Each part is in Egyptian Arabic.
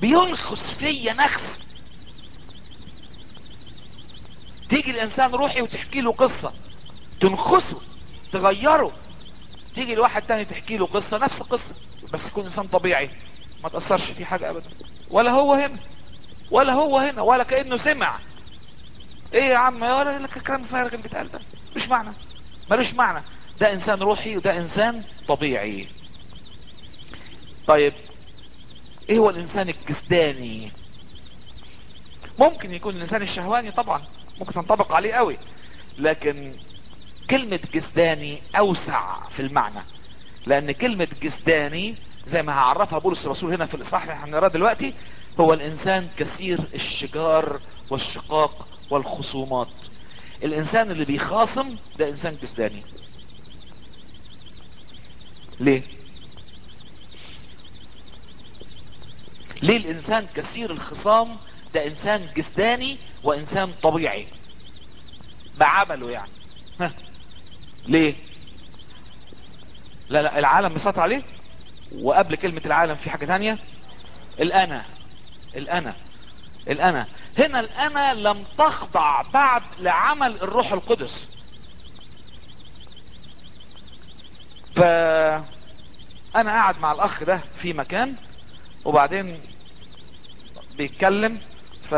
بينخس فيا نخس تيجي الانسان روحي وتحكي له قصة تنخسه تغيره تيجي لواحد تاني تحكي له قصة نفس القصة بس يكون انسان طبيعي ما تأثرش فيه حاجة ابدا ولا هو هنا ولا هو هنا ولا كأنه سمع ايه يا عم ولا لك الكلام الفارغ اللي بيتقال ده مش معنى ملوش معنى ده انسان روحي وده انسان طبيعي طيب ايه هو الانسان الجسداني ممكن يكون الانسان الشهواني طبعا ممكن تنطبق عليه قوي لكن كلمة جسداني اوسع في المعنى لان كلمة جسداني زي ما هعرفها بولس الرسول هنا في الاصحاح اللي هنقراه دلوقتي هو الانسان كثير الشجار والشقاق والخصومات الانسان اللي بيخاصم ده انسان جسداني ليه ليه الانسان كثير الخصام ده انسان جسداني وانسان طبيعي بعمله يعني ها. ليه لا لا العالم مسيطر عليه وقبل كلمة العالم في حاجة تانية الانا الانا الانا هنا الانا لم تخضع بعد لعمل الروح القدس ف انا قاعد مع الاخ ده في مكان وبعدين بيتكلم ف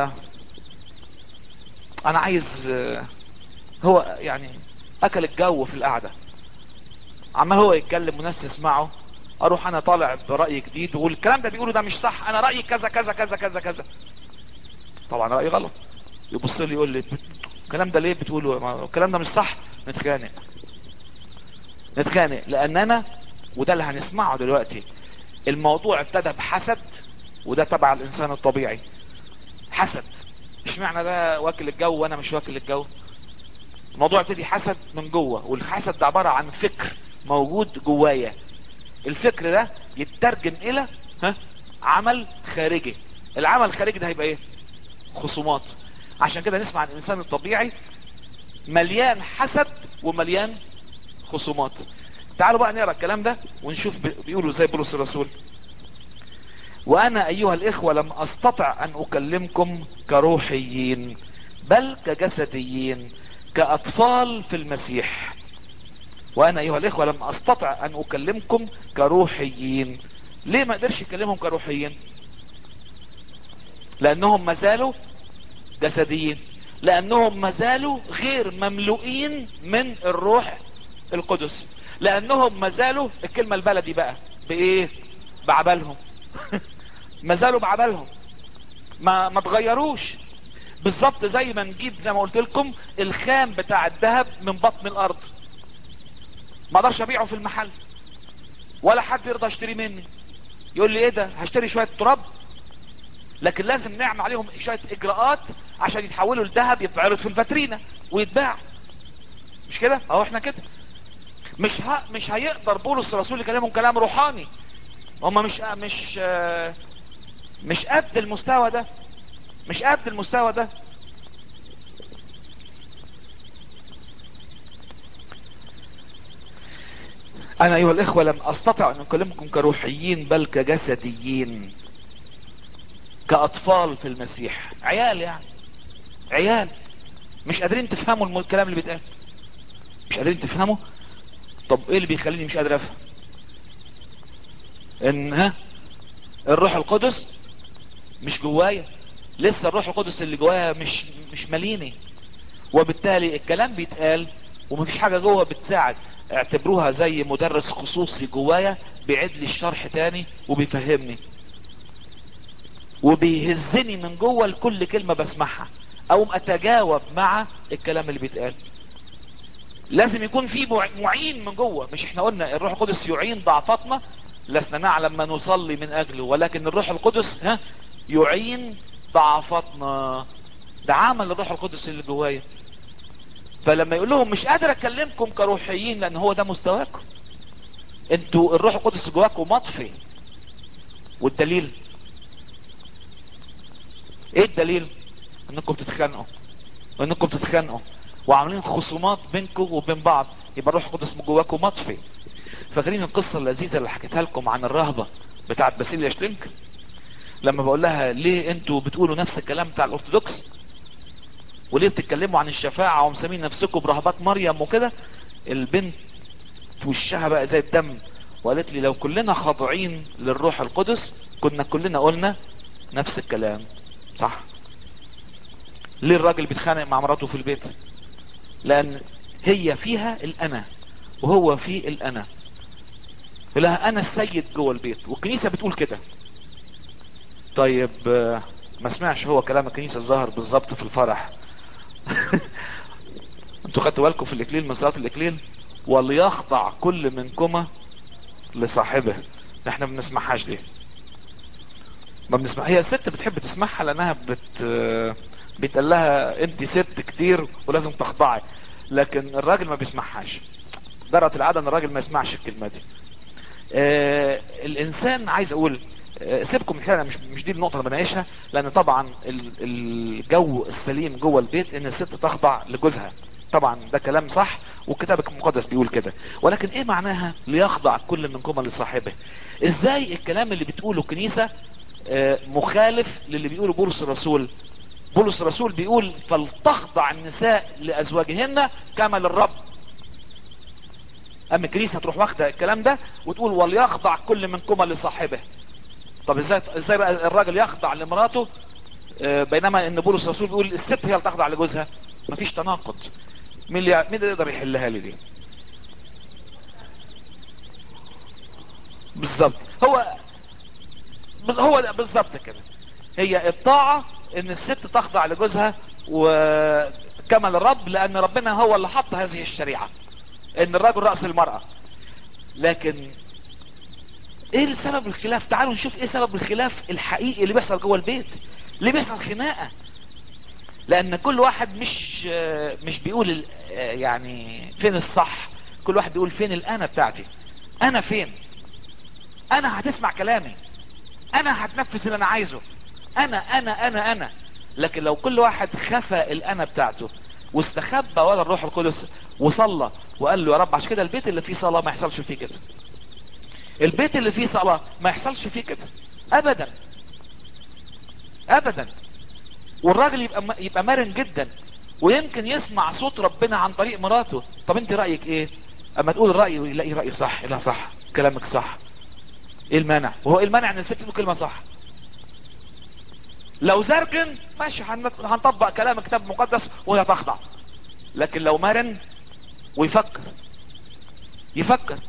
انا عايز هو يعني اكل الجو في القعدة عمال هو يتكلم وناس تسمعه اروح انا طالع برأي جديد واقول الكلام ده بيقوله ده مش صح انا رأيي كذا كذا كذا كذا كذا طبعا رأيي غلط يبص لي يقول لي الكلام ده ليه بتقوله الكلام ده مش صح نتخانق نتخانق لان انا وده اللي هنسمعه دلوقتي الموضوع ابتدى بحسد وده تبع الانسان الطبيعي حسد مش معنى ده واكل الجو وانا مش واكل الجو الموضوع ابتدي حسد من جوه والحسد ده عبارة عن فكر موجود جوايا الفكر ده يترجم الى ها عمل خارجي العمل الخارجي ده هيبقى ايه خصومات عشان كده نسمع عن الانسان الطبيعي مليان حسد ومليان خصومات تعالوا بقى نقرا الكلام ده ونشوف بيقولوا زي بولس الرسول وانا ايها الاخوة لم استطع ان اكلمكم كروحيين بل كجسديين كاطفال في المسيح وانا ايها الاخوة لم استطع ان اكلمكم كروحيين ليه ما قدرش يكلمهم كروحيين لانهم ما زالوا جسديين لانهم ما زالوا غير مملوئين من الروح القدس لانهم ما زالوا الكلمة البلدي بقى بايه بعبالهم ما زالوا بعبالهم ما ما تغيروش بالظبط زي ما نجيب زي ما قلت لكم الخام بتاع الذهب من بطن الارض ما اقدرش ابيعه في المحل ولا حد يرضى يشتري مني يقول لي ايه ده هشتري شوية تراب لكن لازم نعمل عليهم شوية اجراءات عشان يتحولوا لذهب يتعرض في الفاترينا ويتباع مش كده اهو احنا كده مش ها مش هيقدر بولس الرسول يكلمهم كلام روحاني هم مش مش مش قد المستوى ده مش قد المستوى ده انا ايها الاخوة لم استطع ان اكلمكم كروحيين بل كجسديين كاطفال في المسيح عيال يعني عيال مش قادرين تفهموا الكلام اللي بيتقال مش قادرين تفهموا طب ايه اللي بيخليني مش قادر افهم ان ها الروح القدس مش جوايا لسه الروح القدس اللي جوايا مش مش ماليني وبالتالي الكلام بيتقال ومفيش حاجة جوه بتساعد اعتبروها زي مدرس خصوصي جوايا بيعيد لي الشرح تاني وبيفهمني وبيهزني من جوه لكل كلمة بسمعها او اتجاوب مع الكلام اللي بيتقال لازم يكون في معين من جوه مش احنا قلنا الروح القدس يعين ضعفاتنا لسنا نعلم ما نصلي من اجله ولكن الروح القدس ها يعين ضعفاتنا ده عمل الروح القدس اللي جوايا فلما يقول لهم مش قادر اكلمكم كروحيين لان هو ده مستواكم انتوا الروح القدس جواكم مطفي والدليل ايه الدليل انكم تتخانقوا وانكم تتخانقوا وعاملين خصومات بينكم وبين بعض يبقى الروح القدس من جواكم مطفي فاكرين القصة اللذيذة اللي حكيتها لكم عن الرهبة بتاعت باسيليا شلينك لما بقول لها ليه انتوا بتقولوا نفس الكلام بتاع الارثوذكس وليه بتتكلموا عن الشفاعة ومسمين نفسكم برهبات مريم وكده البنت في وشها بقى زي الدم وقالت لي لو كلنا خاضعين للروح القدس كنا كلنا قلنا نفس الكلام صح ليه الراجل بيتخانق مع مراته في البيت لان هي فيها الانا وهو في الانا لها انا السيد جوه البيت والكنيسة بتقول كده طيب آه، ما سمعش هو كلام الكنيسة الظاهر بالظبط في الفرح انتوا خدتوا بالكم في الاكليل من صلاة الاكليل وليخضع كل منكما لصاحبه احنا ما بنسمعهاش ليه ما بنسمع هي الست بتحب تسمعها لانها بت بيتقال لها انت ست كتير ولازم تخضعي لكن الراجل ما بيسمعهاش جرت العادة ان الراجل ما يسمعش الكلمة دي آه الانسان عايز اقول آه سيبكم الحقيقة مش مش دي النقطة اللي بناقشها لان طبعا ال- الجو السليم جوه البيت ان الست تخضع لجوزها طبعا ده كلام صح والكتاب المقدس بيقول كده ولكن ايه معناها ليخضع كل منكم لصاحبه ازاي الكلام اللي بتقوله الكنيسة آه، مخالف للي بيقوله بولس الرسول بولس الرسول بيقول فلتخضع النساء لازواجهن كما للرب اما الكنيسة تروح واخده الكلام ده وتقول وليخضع كل منكم لصاحبه طب ازاي ازاي بقى الراجل يخضع لمراته آه، بينما ان بولس الرسول بيقول الست هي اللي تخضع لجوزها مفيش تناقض مين اللي مين اللي يقدر يحلها لي دي بالظبط هو بز- هو ده بالظبط كده هي الطاعة ان الست تخضع لجوزها وكما للرب لان ربنا هو اللي حط هذه الشريعة ان الرجل رأس المرأة لكن ايه السبب الخلاف تعالوا نشوف ايه سبب الخلاف الحقيقي اللي بيحصل جوه البيت ليه بيحصل خناقة لان كل واحد مش مش بيقول ال- يعني فين الصح كل واحد بيقول فين الانا بتاعتي انا فين انا هتسمع كلامي انا هتنفذ اللي انا عايزه انا انا انا انا لكن لو كل واحد خفى الانا بتاعته واستخبى ولا الروح القدس وصلى وقال له يا رب عشان كده البيت اللي فيه صلاة ما يحصلش فيه كده البيت اللي فيه صلاة ما يحصلش فيه كده ابدا ابدا والراجل يبقى م- يبقى مرن جدا ويمكن يسمع صوت ربنا عن طريق مراته طب انت رايك ايه اما تقول الراي يلاقي رايي صح لا صح كلامك صح ايه المانع وهو ايه المانع ان الست تقول كلمه صح لو زرجن ماشي هن- هنطبق كلام الكتاب المقدس وهي تخضع لكن لو مرن ويفكر يفكر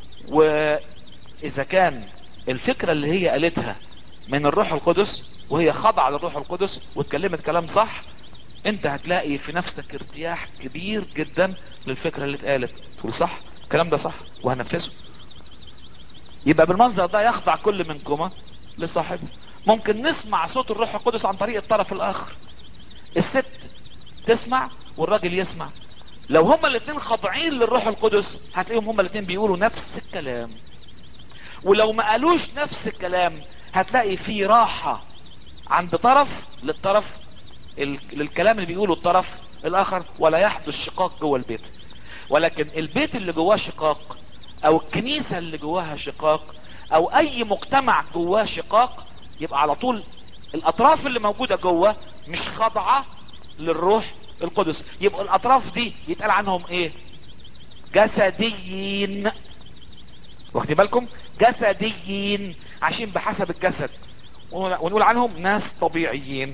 واذا كان الفكرة اللي هي قالتها من الروح القدس وهي خاضعة للروح القدس واتكلمت كلام صح انت هتلاقي في نفسك ارتياح كبير جدا للفكرة اللي اتقالت تقول صح الكلام ده صح وهنفذه يبقى بالمنظر ده يخضع كل منكما لصاحبه ممكن نسمع صوت الروح القدس عن طريق الطرف الاخر الست تسمع والراجل يسمع لو هما الاثنين خاضعين للروح القدس هتلاقيهم هما الاثنين بيقولوا نفس الكلام ولو ما قالوش نفس الكلام هتلاقي في راحة عند طرف للطرف ال- للكلام اللي بيقوله الطرف الاخر ولا يحدث شقاق جوه البيت ولكن البيت اللي جواه شقاق او الكنيسة اللي جواها شقاق او اي مجتمع جواه شقاق يبقى على طول الاطراف اللي موجودة جوه مش خاضعة للروح القدس يبقى الاطراف دي يتقال عنهم ايه جسديين واخدين بالكم جسديين عايشين بحسب الجسد ونقول عنهم ناس طبيعيين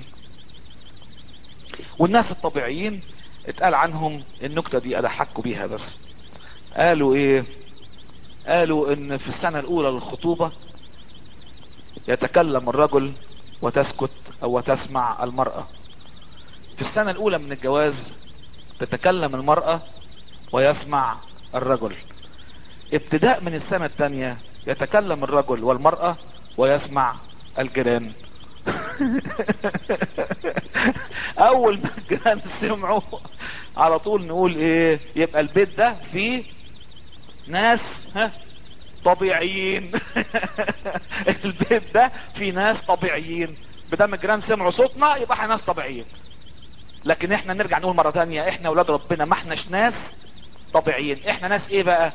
والناس الطبيعيين اتقال عنهم النكتة دي اضحكوا بيها بس قالوا ايه قالوا ان في السنة الاولى للخطوبة يتكلم الرجل وتسكت او وتسمع المرأة في السنة الاولى من الجواز تتكلم المرأة ويسمع الرجل ابتداء من السنة الثانية يتكلم الرجل والمرأة ويسمع الجيران اول ما الجيران سمعوا على طول نقول ايه يبقى البيت ده فيه ناس ها طبيعيين البيت ده فيه ناس طبيعيين بدل الجيران سمعوا صوتنا يبقى احنا ناس طبيعيين لكن احنا نرجع نقول مرة تانية احنا اولاد ربنا ما احناش ناس طبيعيين احنا ناس ايه بقى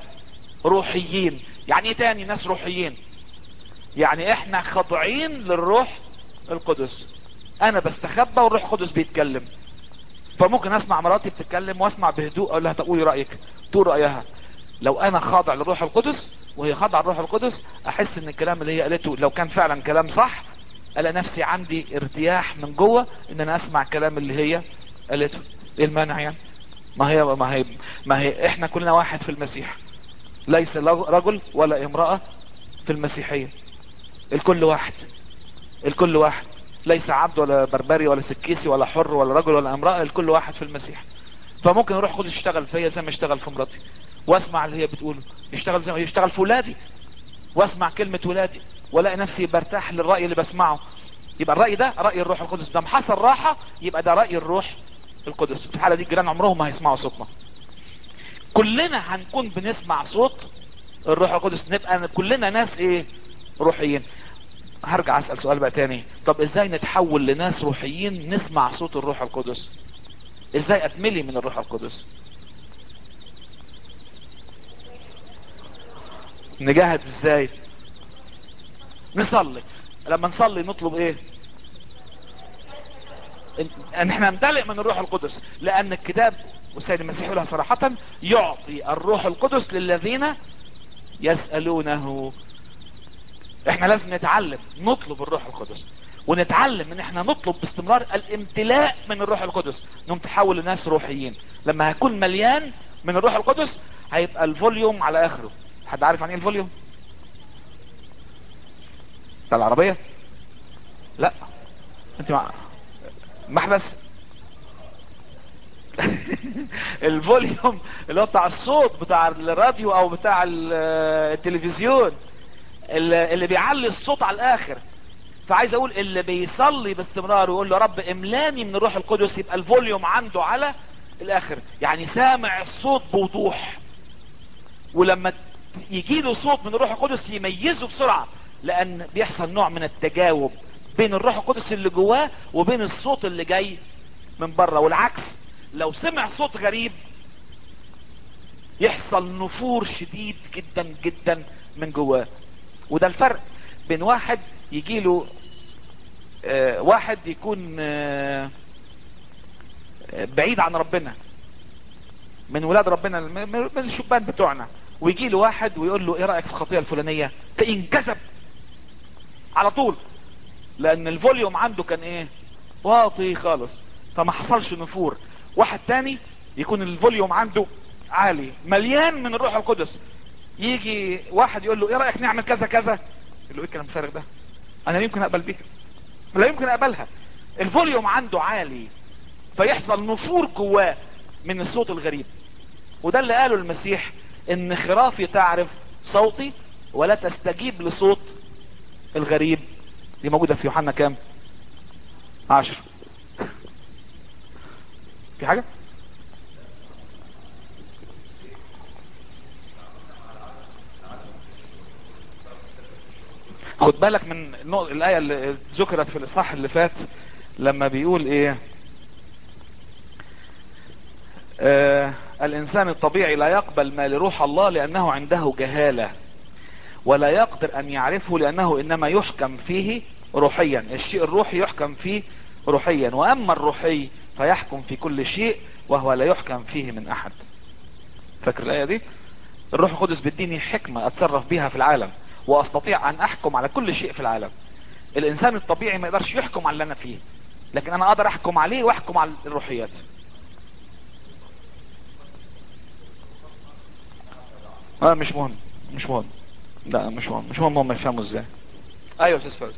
روحيين يعني ايه تاني ناس روحيين يعني احنا خاضعين للروح القدس انا بستخبى والروح القدس بيتكلم فممكن اسمع مراتي بتتكلم واسمع بهدوء اقول لها تقولي رايك تقول رايها لو انا خاضع للروح القدس وهي خاضعه للروح القدس احس ان الكلام اللي هي قالته لو كان فعلا كلام صح الاقي نفسي عندي ارتياح من جوه ان انا اسمع الكلام اللي هي قالته ايه المانع يعني ما هي ما هي ما هي احنا كلنا واحد في المسيح ليس رجل ولا امرأة في المسيحية الكل واحد الكل واحد ليس عبد ولا بربري ولا سكيسي ولا حر ولا رجل ولا امرأة الكل واحد في المسيح فممكن اروح خد يشتغل فيا زي ما اشتغل في مراتي واسمع اللي هي بتقوله يشتغل زي ما يشتغل في ولادي واسمع كلمة ولادي والاقي نفسي برتاح للرأي اللي بسمعه يبقى الرأي ده رأي الروح القدس ده حصل راحة يبقى ده رأي الروح القدس في الحالة دي الجيران عمرهم ما هيسمعوا صوتنا كلنا هنكون بنسمع صوت الروح القدس نبقى كلنا ناس ايه روحيين هرجع اسأل سؤال بقى تاني طب ازاي نتحول لناس روحيين نسمع صوت الروح القدس ازاي اتملي من الروح القدس نجاهد ازاي نصلي لما نصلي نطلب ايه ان احنا نمتلئ من الروح القدس لان الكتاب والسيد المسيح يقولها صراحة يعطي الروح القدس للذين يسألونه احنا لازم نتعلم نطلب الروح القدس ونتعلم ان احنا نطلب باستمرار الامتلاء من الروح القدس انهم تحول لناس روحيين لما هكون مليان من الروح القدس هيبقى الفوليوم على اخره حد عارف عن ايه الفوليوم بتاع العربية لا انت مع محبس الفوليوم اللي هو بتاع الصوت بتاع الراديو او بتاع التلفزيون اللي بيعلي الصوت على الاخر فعايز اقول اللي بيصلي باستمرار ويقول له رب املاني من الروح القدس يبقى الفوليوم عنده على الاخر يعني سامع الصوت بوضوح ولما يجي له صوت من الروح القدس يميزه بسرعة لان بيحصل نوع من التجاوب بين الروح القدس اللي جواه وبين الصوت اللي جاي من بره والعكس لو سمع صوت غريب يحصل نفور شديد جدا جدا من جواه وده الفرق بين واحد يجيله آه واحد يكون آه بعيد عن ربنا من ولاد ربنا من الشبان بتوعنا ويجي له واحد ويقول له ايه رأيك في الخطيئة الفلانية تنكسب على طول لان الفوليوم عنده كان ايه واطي خالص فما حصلش نفور واحد تاني يكون الفوليوم عنده عالي مليان من الروح القدس يجي واحد يقول له ايه رأيك نعمل كذا كذا يقول له ايه الكلام الفارغ ده انا لا يمكن اقبل بيها لا يمكن اقبلها الفوليوم عنده عالي فيحصل نفور جواه من الصوت الغريب وده اللي قاله المسيح ان خرافي تعرف صوتي ولا تستجيب لصوت الغريب دي موجودة في يوحنا كام عشر في حاجة خد بالك من الآية اللي ذكرت في الإصحاح اللي فات لما بيقول ايه آه الانسان الطبيعي لا يقبل ما لروح الله لانه عنده جهالة ولا يقدر ان يعرفه لانه انما يحكم فيه روحيا الشيء الروحي يحكم فيه روحيا واما الروحي فيحكم في كل شيء وهو لا يحكم فيه من احد فاكر الايه دي الروح القدس بيديني حكمة اتصرف بيها في العالم واستطيع ان احكم على كل شيء في العالم الانسان الطبيعي ما يقدرش يحكم على اللي انا فيه لكن انا اقدر احكم عليه واحكم على الروحيات اه مش مهم مش مهم لا مش مهم مش مهم هم يفهموا ازاي ايوه استاذ فوزي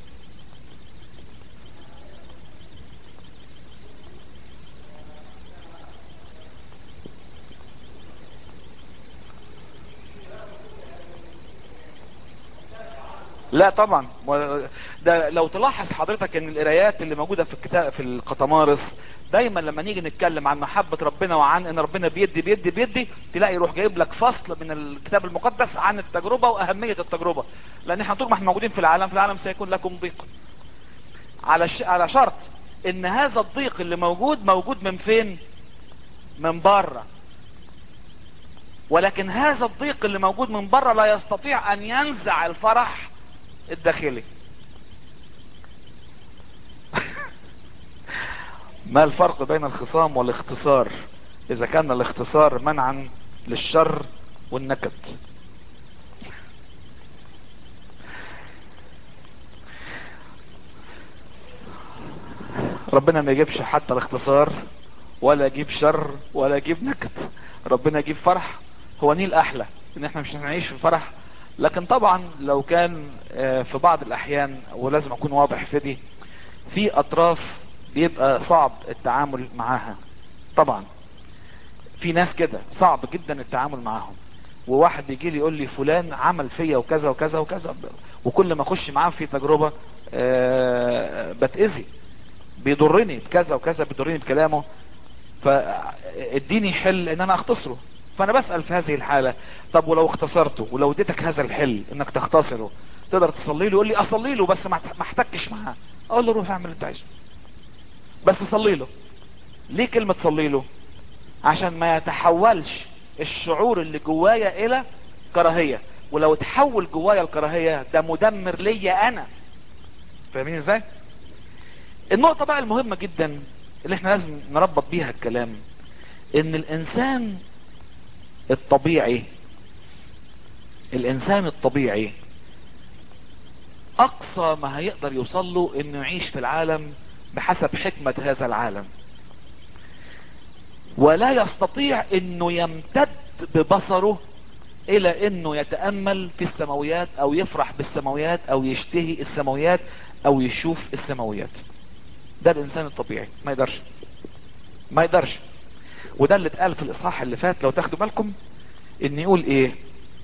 لا طبعا ده لو تلاحظ حضرتك ان القرايات اللي موجودة في الكتاب في القطمارس دايما لما نيجي نتكلم عن محبة ربنا وعن ان ربنا بيدي بيدي بيدي تلاقي يروح جايب لك فصل من الكتاب المقدس عن التجربة واهمية التجربة لان احنا طول ما احنا موجودين في العالم في العالم سيكون لكم ضيق على ش... على شرط ان هذا الضيق اللي موجود موجود من فين من بره ولكن هذا الضيق اللي موجود من بره لا يستطيع ان ينزع الفرح الداخلي ما الفرق بين الخصام والاختصار اذا كان الاختصار منعا للشر والنكد ربنا ما يجيبش حتى الاختصار ولا يجيب شر ولا يجيب نكد ربنا يجيب فرح هو نيل احلى ان احنا مش هنعيش في فرح لكن طبعا لو كان في بعض الاحيان ولازم اكون واضح في دي في اطراف بيبقى صعب التعامل معاها طبعا في ناس كده صعب جدا التعامل معاهم وواحد يجي لي يقول لي فلان عمل فيا وكذا وكذا وكذا وكل ما اخش معاه في تجربة بتأذي بيضرني بكذا وكذا بيضرني بكلامه فاديني حل ان انا اختصره فانا بسأل في هذه الحالة طب ولو اختصرته ولو اديتك هذا الحل انك تختصره تقدر تصلي له يقول لي اصلي له بس ما احتكش معاه اقول له روح اعمل اللي انت عايزه بس صلي له ليه كلمة صلي له عشان ما يتحولش الشعور اللي جوايا الى كراهية ولو تحول جوايا الكراهية ده مدمر ليا انا فاهمين ازاي النقطة بقى المهمة جدا اللي احنا لازم نربط بيها الكلام ان الانسان الطبيعي الانسان الطبيعي اقصى ما هيقدر يوصل له انه يعيش في العالم بحسب حكمة هذا العالم ولا يستطيع انه يمتد ببصره الى انه يتأمل في السماويات او يفرح بالسماويات او يشتهي السماويات او يشوف السماويات ده الانسان الطبيعي ما يقدرش ما يقدرش وده اللي اتقال في الاصحاح اللي فات لو تاخدوا بالكم ان يقول ايه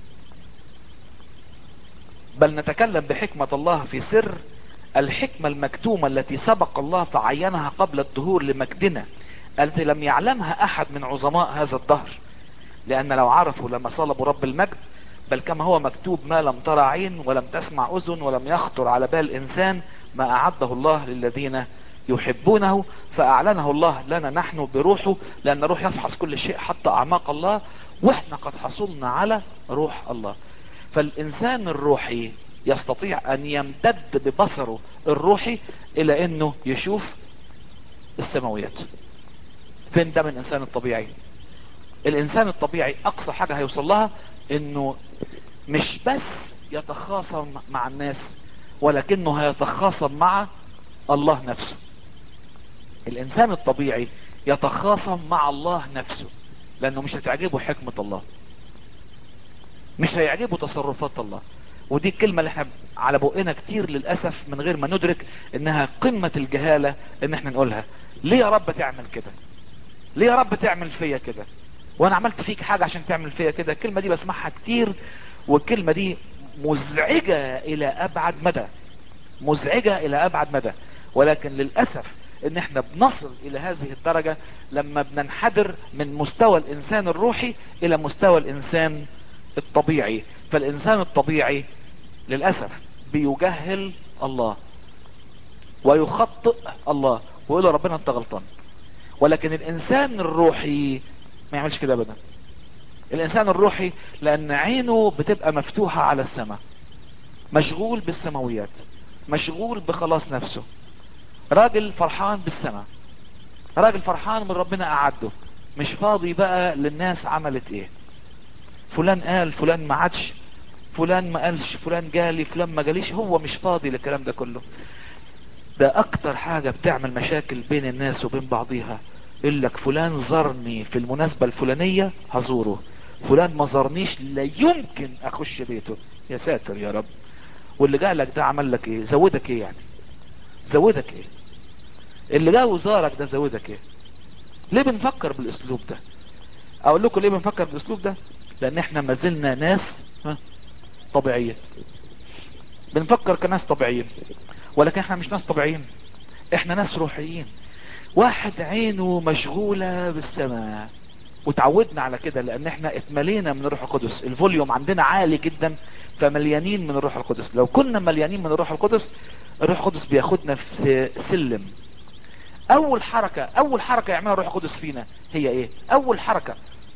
بل نتكلم بحكمة الله في سر الحكمة المكتومة التي سبق الله فعينها قبل الدهور لمجدنا التي لم يعلمها احد من عظماء هذا الدهر لان لو عرفوا لما صلبوا رب المجد بل كما هو مكتوب ما لم ترى عين ولم تسمع اذن ولم يخطر على بال انسان ما اعده الله للذين يحبونه فاعلنه الله لنا نحن بروحه لان روح يفحص كل شيء حتى اعماق الله واحنا قد حصلنا على روح الله فالانسان الروحي يستطيع ان يمتد ببصره الروحي الى انه يشوف السماويات فين ده من الانسان الطبيعي الانسان الطبيعي اقصى حاجة هيوصل لها انه مش بس يتخاصم مع الناس ولكنه هيتخاصم مع الله نفسه الانسان الطبيعي يتخاصم مع الله نفسه لانه مش هتعجبه حكمة الله مش هيعجبه تصرفات الله ودي الكلمة اللي احنا على بقنا كتير للأسف من غير ما ندرك انها قمة الجهالة ان احنا نقولها ليه يا رب تعمل كده ليه يا رب تعمل فيا كده وانا عملت فيك حاجة عشان تعمل فيا كده الكلمة دي بسمعها كتير والكلمة دي مزعجة الى ابعد مدى مزعجة الى ابعد مدى ولكن للأسف ان احنا بنصل الى هذه الدرجة لما بننحدر من مستوى الانسان الروحي الى مستوى الانسان الطبيعي فالانسان الطبيعي للأسف بيجهل الله ويخطئ الله ويقول له ربنا انت غلطان ولكن الانسان الروحي ما يعملش كده ابدا الانسان الروحي لان عينه بتبقى مفتوحة على السماء مشغول بالسماويات مشغول بخلاص نفسه راجل فرحان بالسماء راجل فرحان من ربنا اعده مش فاضي بقى للناس عملت ايه فلان قال فلان ما عادش فلان ما قالش فلان جالي فلان ما جاليش هو مش فاضي للكلام ده كله ده اكتر حاجة بتعمل مشاكل بين الناس وبين بعضيها يقول لك فلان زارني في المناسبة الفلانية هزوره فلان ما زارنيش لا يمكن اخش بيته يا ساتر يا رب واللي جالك ده عمل لك ايه زودك ايه يعني زودك ايه اللي جاء وزارك ده زودك ايه ليه بنفكر بالاسلوب ده اقول لكم ليه بنفكر بالاسلوب ده لان احنا ما زلنا ناس طبيعية بنفكر كناس طبيعيين ولكن احنا مش ناس طبيعيين احنا ناس روحيين واحد عينه مشغولة بالسماء وتعودنا على كده لان احنا اتملينا من الروح القدس الفوليوم عندنا عالي جدا فمليانين من الروح القدس لو كنا مليانين من الروح القدس الروح القدس بياخدنا في سلم اول حركة اول حركة يعملها الروح القدس فينا هي ايه اول حركة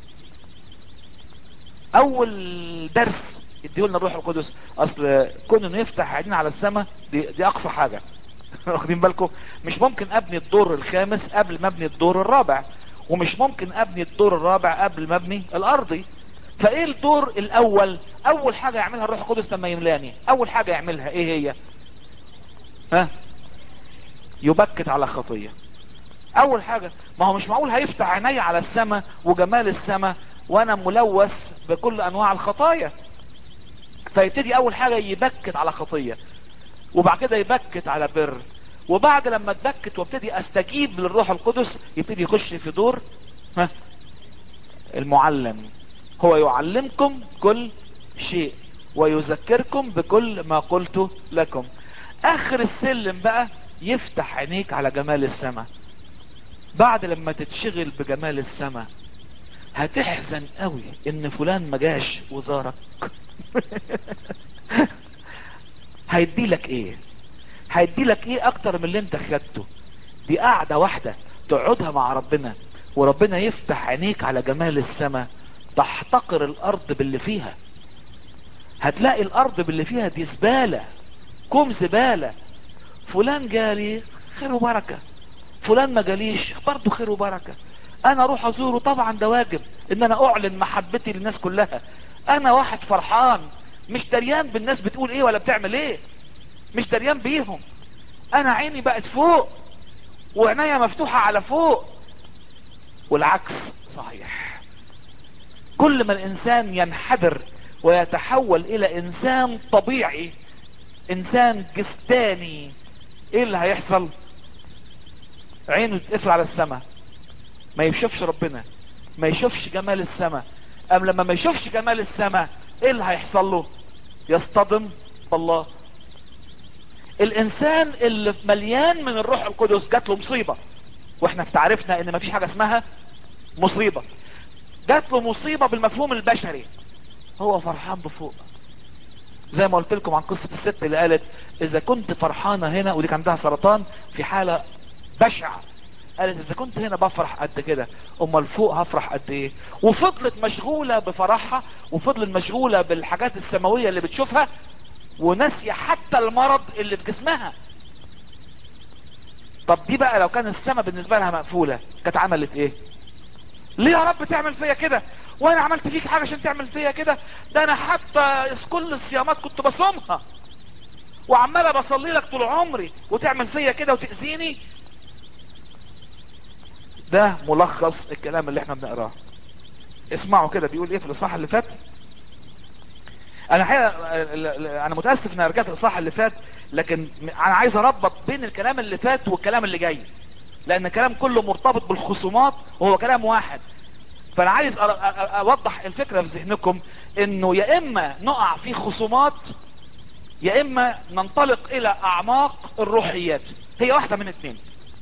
اول درس يديه لنا الروح القدس اصل كون انه يفتح عينينا على السماء دي, دي اقصى حاجة واخدين بالكم مش ممكن ابني الدور الخامس قبل ما ابني الدور الرابع ومش ممكن ابني الدور الرابع قبل ما ابني الارضي فايه الدور الاول اول حاجة يعملها الروح القدس لما يملاني اول حاجة يعملها ايه هي ها يبكت على خطية اول حاجة ما هو مش معقول هيفتح عيني على السماء وجمال السماء وانا ملوث بكل انواع الخطايا فيبتدي اول حاجة يبكت على خطية وبعد كده يبكت على بر وبعد لما تبكت وابتدي استجيب للروح القدس يبتدي يخش في دور ها المعلم هو يعلمكم كل شيء ويذكركم بكل ما قلت لكم اخر السلم بقى يفتح عينيك على جمال السماء بعد لما تتشغل بجمال السماء هتحزن قوي ان فلان ما جاش وزارك هيدي لك ايه هيدي لك ايه اكتر من اللي انت خدته دي قاعدة واحدة تقعدها مع ربنا وربنا يفتح عينيك على جمال السماء تحتقر الارض باللي فيها هتلاقي الارض باللي فيها دي زبالة كوم زبالة فلان جالي خير وبركة فلان ما جاليش برضه خير وبركة انا اروح ازوره طبعا ده واجب ان انا اعلن محبتي للناس كلها انا واحد فرحان مش دريان بالناس بتقول ايه ولا بتعمل ايه مش دريان بيهم انا عيني بقت فوق وعناية مفتوحة على فوق والعكس صحيح كل ما الانسان ينحدر ويتحول الى انسان طبيعي انسان جسداني ايه اللي هيحصل عينه تقفل على السماء ما يشوفش ربنا ما يشوفش جمال السماء ام لما ما يشوفش جمال السماء ايه اللي هيحصل له يصطدم بالله الانسان اللي مليان من الروح القدس جات له مصيبة واحنا في تعرفنا ان ما فيش حاجة اسمها مصيبة جات له مصيبة بالمفهوم البشري هو فرحان بفوق زي ما قلت لكم عن قصة الست اللي قالت اذا كنت فرحانة هنا ودي كان عندها سرطان في حالة بشعة قالت اذا كنت هنا بفرح قد كده امال فوق هفرح قد ايه وفضلت مشغولة بفرحها وفضلت مشغولة بالحاجات السماوية اللي بتشوفها وناسية حتى المرض اللي في جسمها طب دي بقى لو كان السماء بالنسبة لها مقفولة كانت عملت ايه ليه يا رب تعمل فيا كده وانا عملت فيك حاجة عشان تعمل فيا كده ده انا حتى كل الصيامات كنت بصومها وعمالة بصلي لك طول عمري وتعمل فيا كده وتأذيني ده ملخص الكلام اللي احنا بنقراه اسمعوا كده بيقول ايه في الاصحاح اللي فات انا حقيقة انا متاسف ان رجعت الاصحاح اللي فات لكن انا عايز اربط بين الكلام اللي فات والكلام اللي جاي لان الكلام كله مرتبط بالخصومات وهو كلام واحد فانا عايز اوضح الفكرة في ذهنكم انه يا اما نقع في خصومات يا اما ننطلق الى اعماق الروحيات هي واحدة من اتنين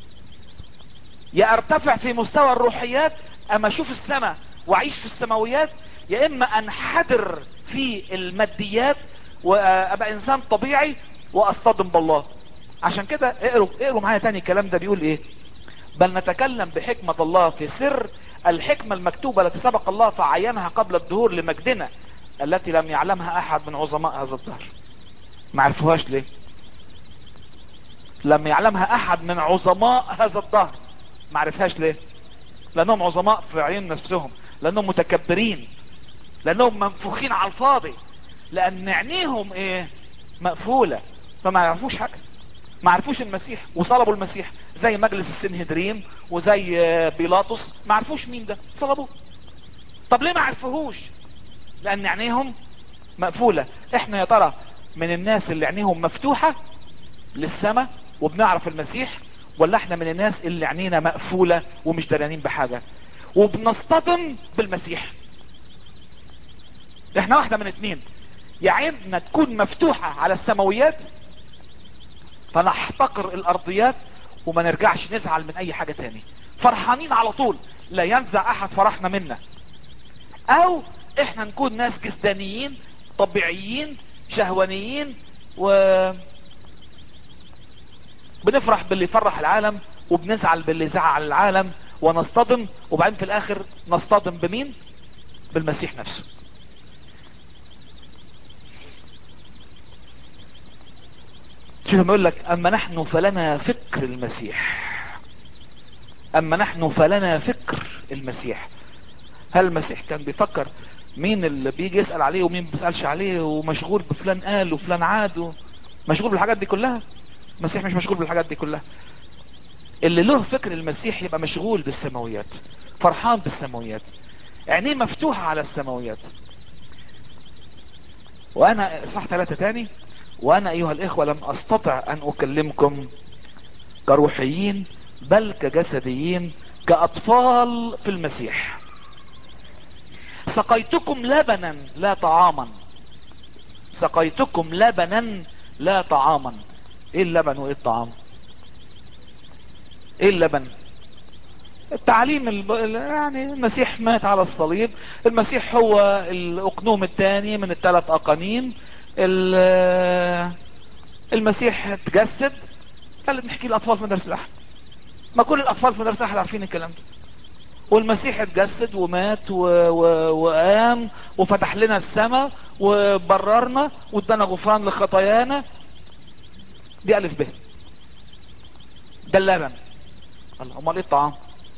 يا ارتفع في مستوى الروحيات اما اشوف السماء واعيش في السماويات يا اما انحدر في الماديات وابقى انسان طبيعي واصطدم بالله عشان كده اقروا اقروا معايا تاني الكلام ده بيقول ايه بل نتكلم بحكمة الله في سر الحكمة المكتوبة التي سبق الله فعينها قبل الدهور لمجدنا التي لم يعلمها احد من عظماء هذا الدهر ما عرفوهاش ليه لم يعلمها احد من عظماء هذا الدهر ما عرفهاش ليه لانهم عظماء في عين نفسهم لانهم متكبرين لانهم منفوخين على الفاضي لان عينيهم ايه مقفولة فما يعرفوش حاجة ما عرفوش المسيح وصلبوا المسيح زي مجلس السنهدريم وزي بيلاطس ما عرفوش مين ده صلبوه طب ليه ما عرفوهوش لان عينيهم مقفولة احنا يا ترى من الناس اللي عينيهم مفتوحة للسماء وبنعرف المسيح ولا احنا من الناس اللي عينينا مقفولة ومش درانين بحاجة وبنصطدم بالمسيح احنا واحدة من اتنين يا عيننا تكون مفتوحة على السماويات فنحتقر الارضيات وما نرجعش نزعل من اي حاجة تاني فرحانين على طول لا ينزع احد فرحنا منا او احنا نكون ناس جسدانيين طبيعيين شهوانيين و بنفرح باللي يفرح العالم وبنزعل باللي يزعل العالم ونصطدم وبعدين في الاخر نصطدم بمين بالمسيح نفسه شوف لما يقول لك اما نحن فلنا فكر المسيح اما نحن فلنا فكر المسيح هل المسيح كان بيفكر مين اللي بيجي يسأل عليه ومين بيسألش عليه ومشغول بفلان قال وفلان عاد و... مشغول بالحاجات دي كلها المسيح مش مشغول بالحاجات دي كلها اللي له فكر المسيح يبقى مشغول بالسماويات فرحان بالسماويات عينيه مفتوحة على السماويات وانا صح ثلاثة تاني وانا ايها الاخوة لم استطع ان اكلمكم كروحيين بل كجسديين كاطفال في المسيح سقيتكم لبنا لا طعاما سقيتكم لبنا لا طعاما ايه اللبن وايه الطعام ايه اللبن التعليم الب... يعني المسيح مات على الصليب المسيح هو الاقنوم الثاني من الثلاث اقانيم ال... المسيح تجسد قال نحكي الاطفال في مدرسة الاحد ما كل الاطفال في مدرسة الاحد عارفين الكلام ده والمسيح اتجسد ومات و... و... وقام وفتح لنا السماء وبررنا وادانا غفران لخطايانا دي الف ب ده اللبن الله امال ايه الطعام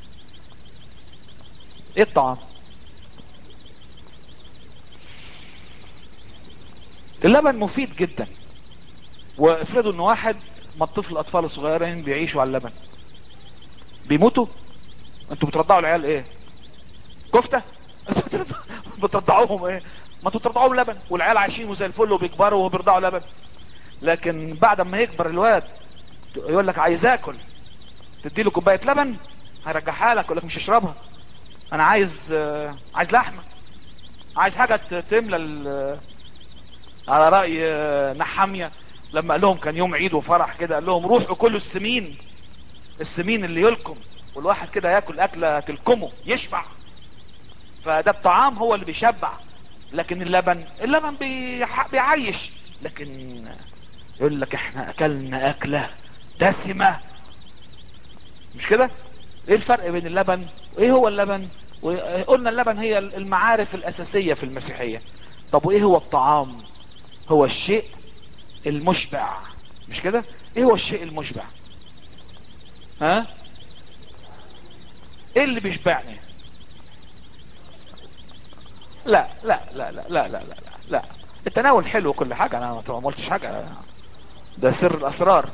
ايه الطعام اللبن مفيد جدا وافرضوا ان واحد ما الطفل الاطفال الصغيرين بيعيشوا على اللبن بيموتوا انتوا بترضعوا العيال ايه كفتة بترضعوهم ايه ما انتوا بترضعوهم لبن والعيال عايشين وزي الفل وبيكبروا وبيرضعوا لبن لكن بعد ما يكبر الواد يقول لك عايز اكل تديله كوبايه لبن هيرجعها لك يقول لك مش اشربها انا عايز آه، عايز لحمه عايز حاجه ت- تملى ال- على راي آه، نحاميه لما قال لهم كان يوم عيد وفرح كده قال لهم روحوا كلوا السمين السمين اللي يلكم والواحد كده ياكل اكله تلكمه يشبع فده الطعام هو اللي بيشبع لكن اللبن اللبن بيح- بيعيش لكن يقول لك احنا اكلنا اكله دسمه مش كده ايه الفرق بين اللبن وايه هو اللبن قلنا اللبن هي المعارف الاساسية في المسيحية طب وايه هو الطعام هو الشيء المشبع مش كده ايه هو الشيء المشبع ها ايه اللي بيشبعني لا لا لا لا لا لا لا لا, لا. التناول حلو كل حاجة انا ما قلتش حاجة ده سر الاسرار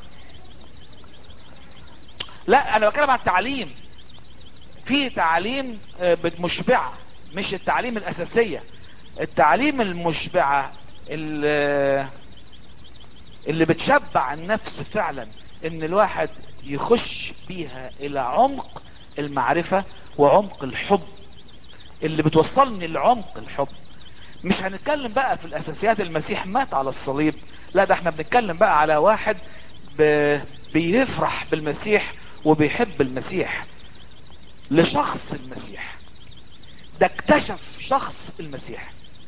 لا انا بتكلم عن التعليم في تعليم آه، مشبعة مش التعليم الاساسية التعليم المشبعة اللي, اللي بتشبع النفس فعلا ان الواحد يخش بيها الى عمق المعرفة وعمق الحب اللي بتوصلني لعمق الحب مش هنتكلم بقى في الاساسيات المسيح مات على الصليب لا ده احنا بنتكلم بقى على واحد ب... بيفرح بالمسيح وبيحب المسيح لشخص المسيح ده اكتشف شخص المسيح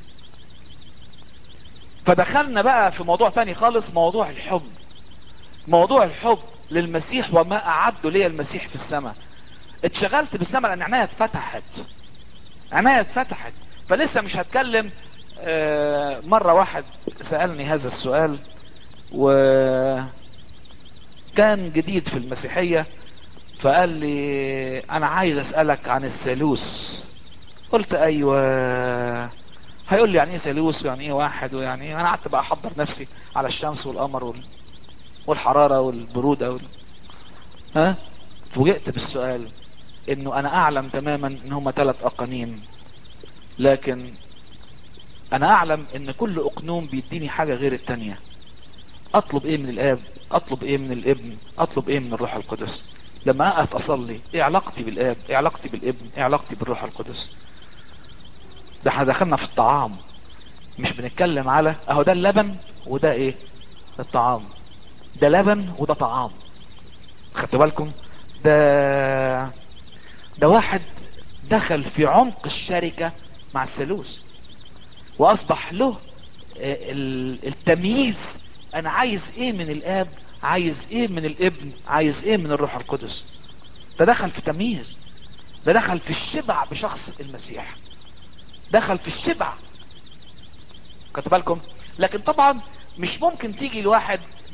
فدخلنا بقى في موضوع تاني خالص موضوع الحب موضوع الحب للمسيح وما اعده لي المسيح في السماء اتشغلت بالسماء لان عينيا اتفتحت عينيا اتفتحت فلسه مش هتكلم آه، مرة واحد سألني هذا السؤال وكان جديد في المسيحية فقال لي انا عايز اسألك عن الثالوث قلت ايوه هيقول لي يعني ايه ثالوث ويعني ايه واحد ويعني ايه انا قعدت بقى احضر نفسي على الشمس والقمر وال... والحرارة والبرودة وال... ها فوجئت بالسؤال انه انا اعلم تماما ان هما ثلاث اقانيم لكن انا اعلم ان كل اقنوم بيديني حاجة غير التانية اطلب ايه من الاب اطلب ايه من الابن اطلب ايه من الروح القدس لما اقف اصلي ايه علاقتي بالاب ايه علاقتي بالابن ايه علاقتي بالروح القدس ده احنا دخلنا في الطعام مش بنتكلم على اهو ده اللبن وده ايه الطعام ده لبن وده طعام خدتوا بالكم ده ده واحد دخل في عمق الشركة مع الثالوث واصبح له آه، ال- التمييز انا عايز ايه من الاب عايز ايه من الابن عايز ايه من الروح القدس ده دخل في تمييز ده دخل في الشبع بشخص المسيح دخل في الشبع خدتوا بالكم لكن طبعا مش ممكن تيجي لواحد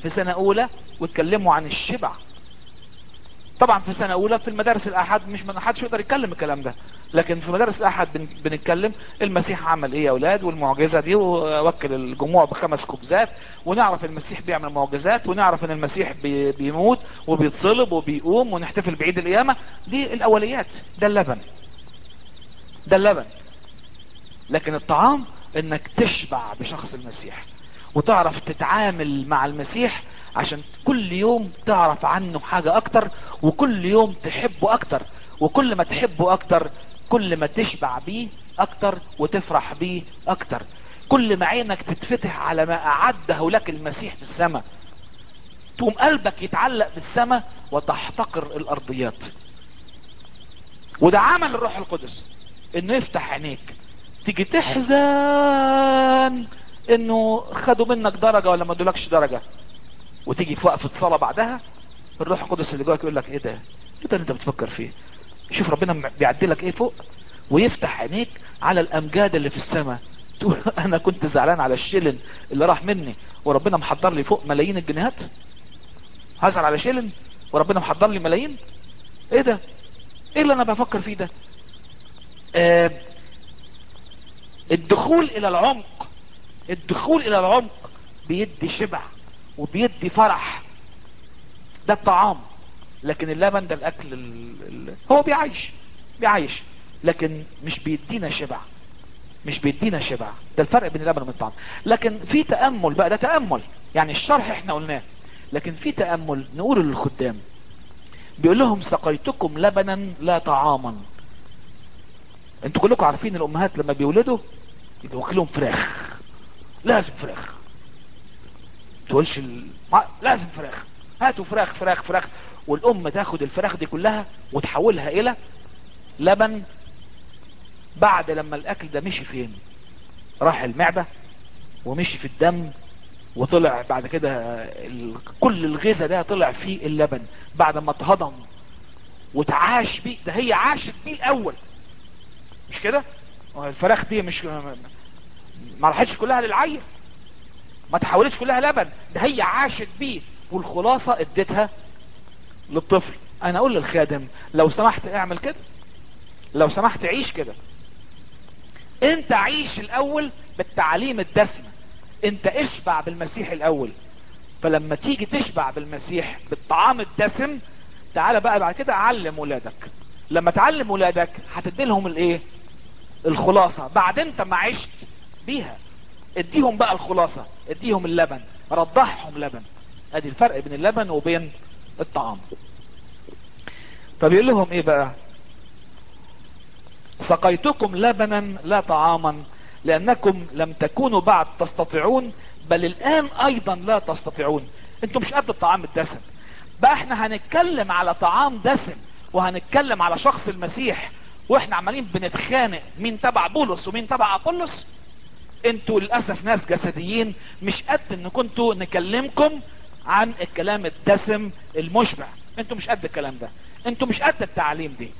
في سنة اولى واتكلموا عن الشبع طبعا في سنة اولى في المدارس الاحد مش ما حدش يقدر يتكلم الكلام ده لكن في مدارس الاحد بن- بنتكلم المسيح عمل ايه يا اولاد والمعجزة دي ووكل الجموع بخمس خبزات ونعرف المسيح بيعمل معجزات ونعرف ان المسيح بي- بيموت وبيتصلب وبيقوم ونحتفل بعيد القيامة دي الاوليات ده اللبن ده اللبن لكن الطعام انك تشبع بشخص المسيح وتعرف تتعامل مع المسيح عشان كل يوم تعرف عنه حاجة اكتر وكل يوم تحبه اكتر وكل ما تحبه اكتر كل ما تشبع بيه اكتر وتفرح بيه اكتر كل ما عينك تتفتح على ما اعده لك المسيح في السماء تقوم قلبك يتعلق بالسماء وتحتقر الارضيات وده عمل الروح القدس انه يفتح عينيك تيجي تحزن انه خدوا منك درجة ولا ما ادولكش درجة وتيجي في وقفة صلاة بعدها الروح القدس اللي جواك يقول لك ايه ده ايه ده اللي انت بتفكر فيه شوف ربنا بيعدلك ايه فوق ويفتح عينيك على الامجاد اللي في السماء تقول انا كنت زعلان على الشلن اللي راح مني وربنا محضر لي فوق ملايين الجنيهات هزعل على شلن وربنا محضر لي ملايين ايه ده ايه اللي انا بفكر فيه ده آه الدخول الى العمق الدخول الى العمق بيدي شبع وبيدي فرح ده الطعام لكن اللبن ده الاكل ال... ال... هو بيعيش بيعيش لكن مش بيدينا شبع مش بيدينا شبع ده الفرق بين اللبن والطعام لكن في تأمل بقى ده تأمل يعني الشرح احنا قلناه لكن في تأمل نقول للخدام بيقول لهم سقيتكم لبنا لا طعاما انتوا كلكم عارفين الامهات لما بيولدوا يبقوا لهم فراخ لازم فراخ تقولش ال... ما... لازم فراخ هاتوا فراخ فراخ فراخ والام تاخد الفراخ دي كلها وتحولها الى لبن بعد لما الاكل ده مشي فين راح المعدة ومشي في الدم وطلع بعد كده ال... كل الغذاء ده طلع فيه اللبن بعد ما اتهضم وتعاش بيه ده هي عاشت بيه الاول مش كده الفراخ دي مش ما راحتش كلها للعيل ما تحولتش كلها لبن ده هي عاشت بيه والخلاصة اديتها للطفل انا اقول للخادم لو سمحت اعمل كده لو سمحت عيش كده انت عيش الاول بالتعليم الدسم انت اشبع بالمسيح الاول فلما تيجي تشبع بالمسيح بالطعام الدسم تعالى بقى بعد كده علم ولادك لما تعلم ولادك هتدي لهم الايه الخلاصة بعد انت ما عشت بيها اديهم بقى الخلاصة اديهم اللبن رضعهم لبن ادي الفرق بين اللبن وبين الطعام فبيقول لهم ايه بقى سقيتكم لبنا لا طعاما لانكم لم تكونوا بعد تستطيعون بل الان ايضا لا تستطيعون انتوا مش قد الطعام الدسم بقى احنا هنتكلم على طعام دسم وهنتكلم على شخص المسيح واحنا عمالين بنتخانق مين تبع بولس ومين تبع اقولس انتوا للاسف ناس جسديين مش قد ان كنتوا نكلمكم عن الكلام الدسم المشبع انتوا مش قد الكلام ده انتوا مش قد التعليم دي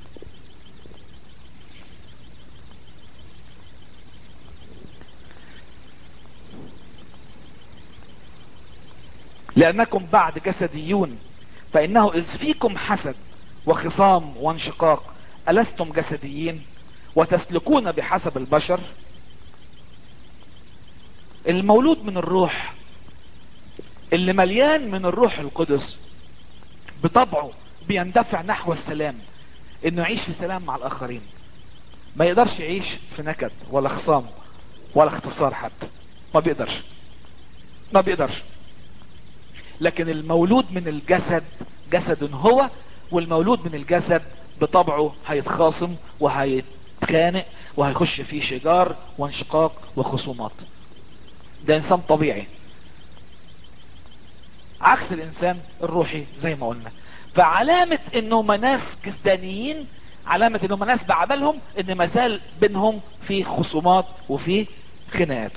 لانكم بعد جسديون فانه اذ فيكم حسد وخصام وانشقاق ألستم جسديين وتسلكون بحسب البشر المولود من الروح اللي مليان من الروح القدس بطبعه بيندفع نحو السلام انه يعيش في سلام مع الاخرين ما يقدرش يعيش في نكد ولا خصام ولا اختصار حتى ما بيقدرش ما بيقدرش لكن المولود من الجسد جسد هو والمولود من الجسد بطبعه هيتخاصم وهيتخانق وهيخش فيه شجار وانشقاق وخصومات ده انسان طبيعي عكس الانسان الروحي زي ما قلنا فعلامة انهم ناس جسدانيين علامة انهم ناس بعملهم ان مازال بينهم في خصومات وفي خناقات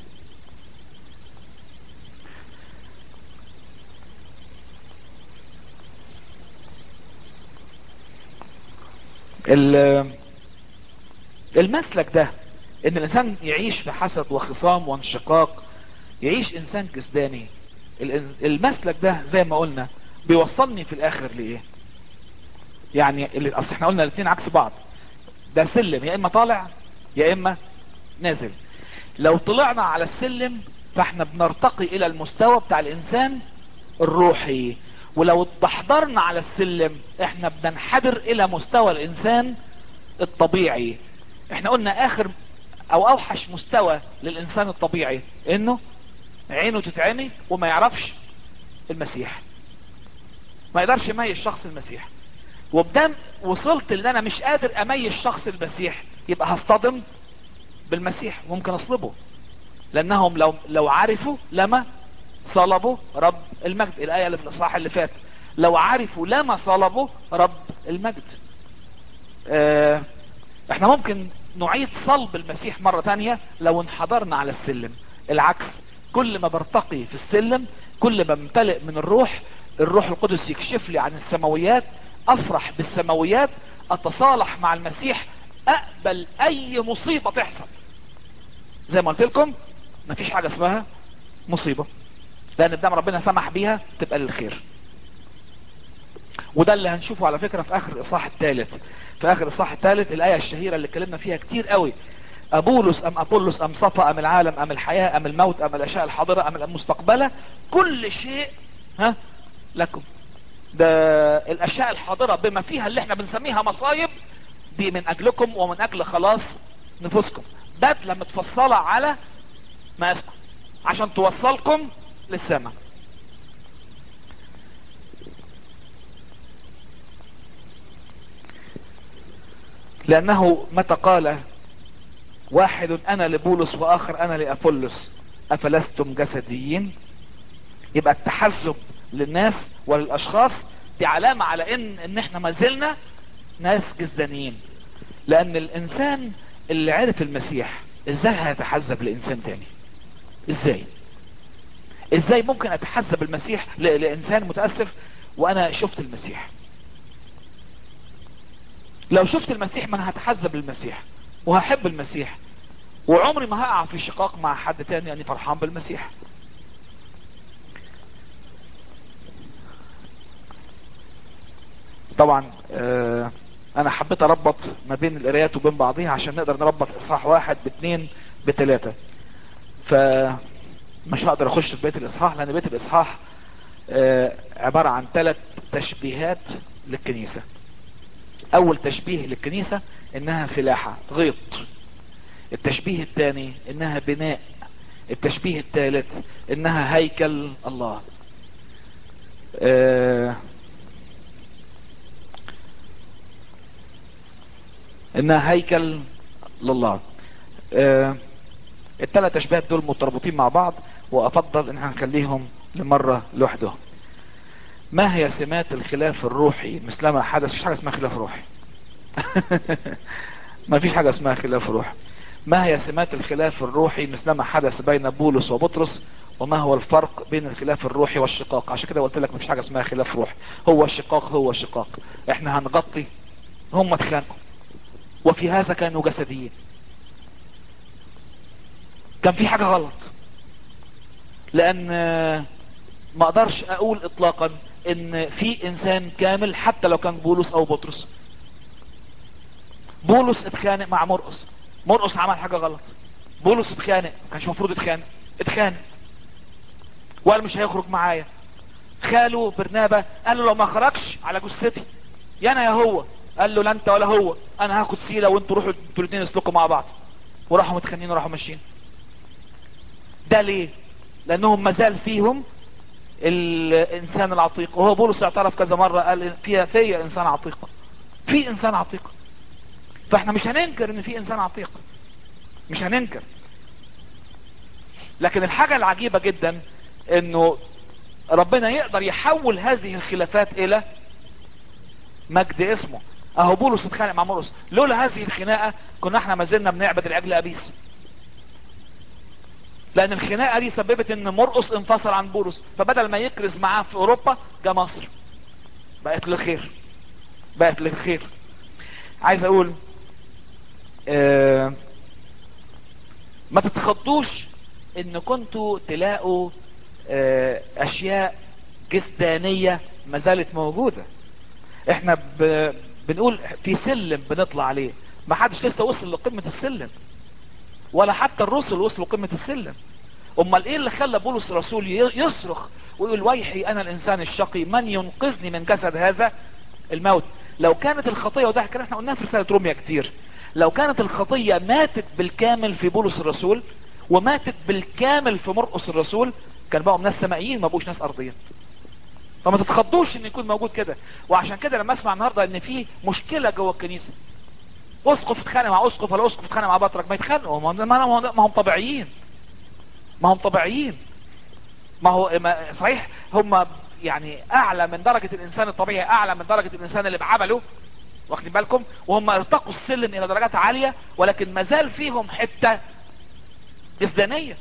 المسلك ده ان الانسان يعيش في حسد وخصام وانشقاق يعيش انسان جسداني الإن- المسلك ده زي ما قلنا بيوصلني في الاخر لايه يعني اللي اصل احنا قلنا الاثنين عكس بعض ده سلم يا اما طالع يا اما نازل لو طلعنا على السلم فاحنا بنرتقي الى المستوى بتاع الانسان الروحي ولو اتحضرنا على السلم احنا بننحدر الى مستوى الانسان الطبيعي احنا قلنا اخر او اوحش مستوى للانسان الطبيعي انه عينه تتعمي وما يعرفش المسيح ما يقدرش يميز شخص المسيح وبدام وصلت ان انا مش قادر اميز شخص المسيح يبقى هصطدم بالمسيح ممكن اصلبه لانهم لو لو عرفوا لما صلبوا رب المجد الايه اللي في الاصحاح اللي فات لو عرفوا لما صلبوا رب المجد آه احنا ممكن نعيد صلب المسيح مرة تانية لو انحدرنا على السلم العكس كل ما برتقي في السلم كل ما امتلئ من الروح الروح القدس يكشف لي عن السماويات افرح بالسماويات اتصالح مع المسيح اقبل اي مصيبة تحصل زي ما قلت لكم مفيش حاجة اسمها مصيبة لان قدام ربنا سمح بيها تبقى للخير وده اللي هنشوفه على فكرة في اخر الاصحاح الثالث في اخر الاصحاح الثالث الايه الشهيرة اللي اتكلمنا فيها كتير قوي ابولس ام ابولس ام صفا ام العالم ام الحياة ام الموت ام الاشياء الحاضرة ام المستقبلة كل شيء ها لكم ده الاشياء الحاضرة بما فيها اللي احنا بنسميها مصايب دي من اجلكم ومن اجل خلاص نفوسكم بدلة متفصلة على مقاسكم عشان توصلكم للسماء لانه متى قال واحد انا لبولس واخر انا لافلس افلستم جسديين يبقى التحزب للناس وللاشخاص دي علامة على ان ان احنا ما زلنا ناس جسدانيين لان الانسان اللي عرف المسيح ازاي هيتحزب لانسان تاني ازاي ازاي ممكن اتحزب المسيح ل- لانسان متأسف وانا شفت المسيح لو شفت المسيح ما انا هتحزب للمسيح وهحب المسيح وعمري ما هقع في شقاق مع حد تاني اني فرحان بالمسيح طبعا آه انا حبيت اربط ما بين القرايات وبين بعضيها عشان نقدر نربط اصحاح واحد باثنين بثلاثة فمش هقدر اخش في بيت الاصحاح لان بيت الاصحاح آه عبارة عن ثلاث تشبيهات للكنيسة اول تشبيه للكنيسة انها فلاحة غيط التشبيه الثاني انها بناء التشبيه الثالث انها هيكل الله آه انها هيكل لله آه الثلاث تشبيهات دول متربطين مع بعض وافضل ان هنخليهم لمرة لوحدهم ما هي سمات الخلاف الروحي مثلما حدث فيش حاجة اسمها خلاف روحي ما فيش حاجة اسمها خلاف روحي ما هي سمات الخلاف الروحي مثلما حدث بين بولس وبطرس وما هو الفرق بين الخلاف الروحي والشقاق عشان كده قلت لك مفيش حاجة اسمها خلاف روحي هو الشقاق هو الشقاق احنا هنغطي هم اتخانقوا وفي هذا كانوا جسديين كان في حاجة غلط لان ما اقدرش اقول اطلاقا ان في انسان كامل حتى لو كان بولس او بطرس بولس اتخانق مع مرقس مرقس عمل حاجة غلط بولس اتخانق ما كانش المفروض يتخانق اتخانق وقال مش هيخرج معايا خاله برنابا قال له لو ما خرجش على جثتي يا انا يا هو قال له لا انت ولا هو انا هاخد سيلة وانتوا روحوا انتوا الاثنين اسلكوا مع بعض وراحوا متخانقين وراحوا ماشيين ده ليه لانهم مازال فيهم الانسان العتيق وهو بولس اعترف كذا مرة قال فيها فيا انسان عتيق في انسان عتيق فاحنا مش هننكر ان في انسان عتيق مش هننكر لكن الحاجة العجيبة جدا انه ربنا يقدر يحول هذه الخلافات الى مجد اسمه اهو بولس اتخانق مع مرقس لولا هذه الخناقة كنا احنا ما زلنا بنعبد العجل ابيس لان الخناقة دي سببت ان مرقس انفصل عن بولس فبدل ما يكرز معاه في اوروبا جاء مصر بقت للخير بقت للخير عايز اقول اه ما تتخضوش ان كنتوا تلاقوا اه اشياء جسدانية ما زالت موجودة احنا ب... بنقول في سلم بنطلع عليه ما حدش لسه وصل لقمة السلم ولا حتى الرسل وصلوا قمة السلم امال ايه اللي خلى بولس الرسول يصرخ ويقول ويحي انا الانسان الشقي من ينقذني من جسد هذا الموت لو كانت الخطية وده كان احنا قلناها في رسالة روميا كتير لو كانت الخطية ماتت بالكامل في بولس الرسول وماتت بالكامل في مرقس الرسول كان بقوا ناس سمائيين ما بقوش ناس ارضيين فما تتخضوش ان يكون موجود كده وعشان كده لما اسمع النهارده ان في مشكله جوه الكنيسه اسقف اتخانق مع اسقف ولا اسقف اتخانق مع بطرك ما يتخانقوا ما هم ما هم طبيعيين ما هم طبيعيين ما هو ما صحيح هم يعني اعلى من درجة الانسان الطبيعي اعلى من درجة الانسان اللي بعمله واخدين بالكم وهم ارتقوا السلم الى درجات عالية ولكن ما زال فيهم حتة جسدانية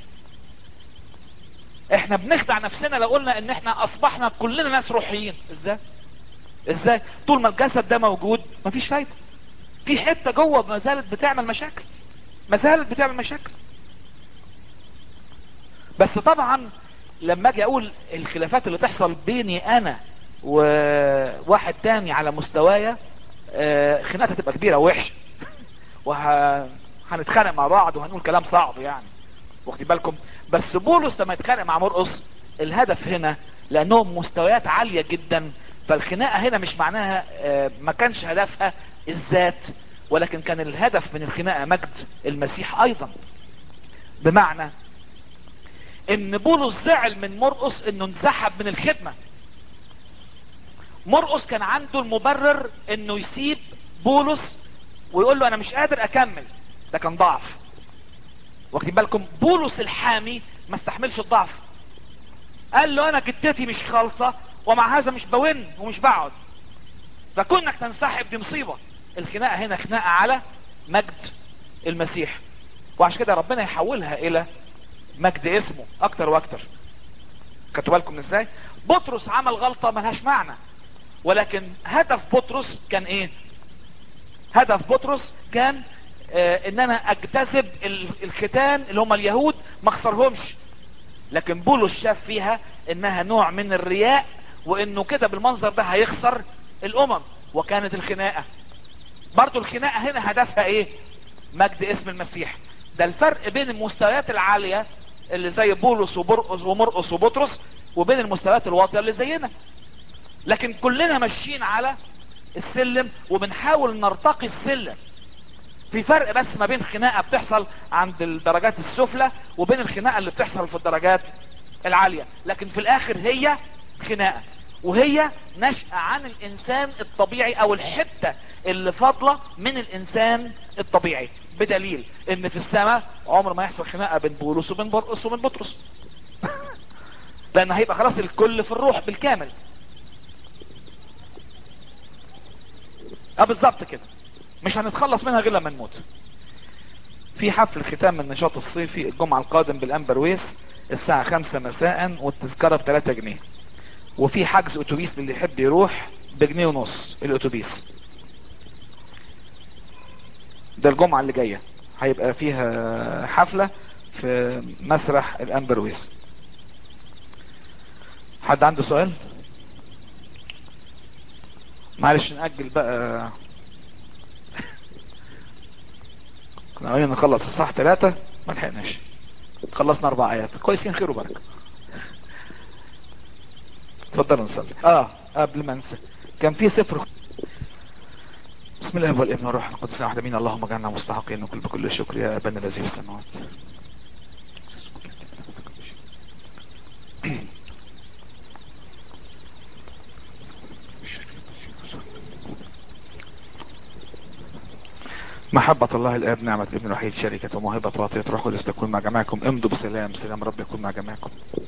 احنا بنخدع نفسنا لو قلنا ان احنا اصبحنا كلنا ناس روحيين ازاي ازاي طول ما الجسد ده موجود مفيش فايدة في حتة جوه ما زالت بتعمل مشاكل ما زالت بتعمل مشاكل بس طبعا لما اجي اقول الخلافات اللي تحصل بيني انا وواحد تاني على مستوايا خناقات هتبقى كبيرة ووحشة وهنتخانق مع بعض وهنقول كلام صعب يعني واخدين بالكم بس بولس لما يتخانق مع مرقص الهدف هنا لانهم مستويات عالية جدا فالخناقة هنا مش معناها ما كانش هدفها الذات ولكن كان الهدف من الخناقة مجد المسيح ايضا بمعنى ان بولس زعل من مرقس انه انسحب من الخدمة مرقس كان عنده المبرر انه يسيب بولس ويقول له انا مش قادر اكمل ده كان ضعف واخدين بالكم بولس الحامي ما استحملش الضعف قال له انا جدتي مش خالصة ومع هذا مش بون ومش بقعد فكونك تنسحب دي مصيبة الخناقة هنا خناقة على مجد المسيح وعشان كده ربنا يحولها الى مجد اسمه اكتر واكتر خدتوا بالكم ازاي بطرس عمل غلطة ملهاش معنى ولكن هدف بطرس كان ايه هدف بطرس كان آه ان انا اجتذب الختان اللي هم اليهود ما اخسرهمش لكن بولس شاف فيها انها نوع من الرياء وانه كده بالمنظر ده هيخسر الامم وكانت الخناقة برضو الخناقة هنا هدفها ايه مجد اسم المسيح ده الفرق بين المستويات العالية اللي زي بولس وبرقس ومرقس وبطرس وبين المستويات الواطية اللي زينا لكن كلنا ماشيين على السلم وبنحاول نرتقي السلم في فرق بس ما بين خناقة بتحصل عند الدرجات السفلى وبين الخناقة اللي بتحصل في الدرجات العالية لكن في الاخر هي خناقة وهي نشأة عن الانسان الطبيعي او الحتة اللي فاضلة من الانسان الطبيعي بدليل ان في السماء عمر ما يحصل خناقة بين بولس وبين برقس وبين بطرس لان هيبقى خلاص الكل في الروح بالكامل اه بالظبط كده مش هنتخلص منها غير لما نموت في حفل ختام النشاط الصيفي الجمعة القادم بالامبرويس الساعة خمسة مساء والتذكرة بتلاتة جنيه وفي حجز اتوبيس للي يحب يروح بجنيه ونص الاتوبيس ده الجمعة اللي جاية هيبقى فيها حفلة في مسرح الامبرويس حد عنده سؤال معلش نأجل بقى كنا عايزين نخلص الساعة 3 ما لحقناش خلصنا اربع ايات كويسين خير وبركة اتفضلوا نصلي اه قبل ما انسى كان في سفر بسم الله والابن والروح القدس واحد مين اللهم اجعلنا مستحقين وكل بكل شكر يا ابانا الذي في السماوات محبة الله الآب نعمة ابن الوحيد شركة وموهبة وعطية روح القدس تكون مع جماعكم امضوا بسلام سلام رب يكون مع جماعكم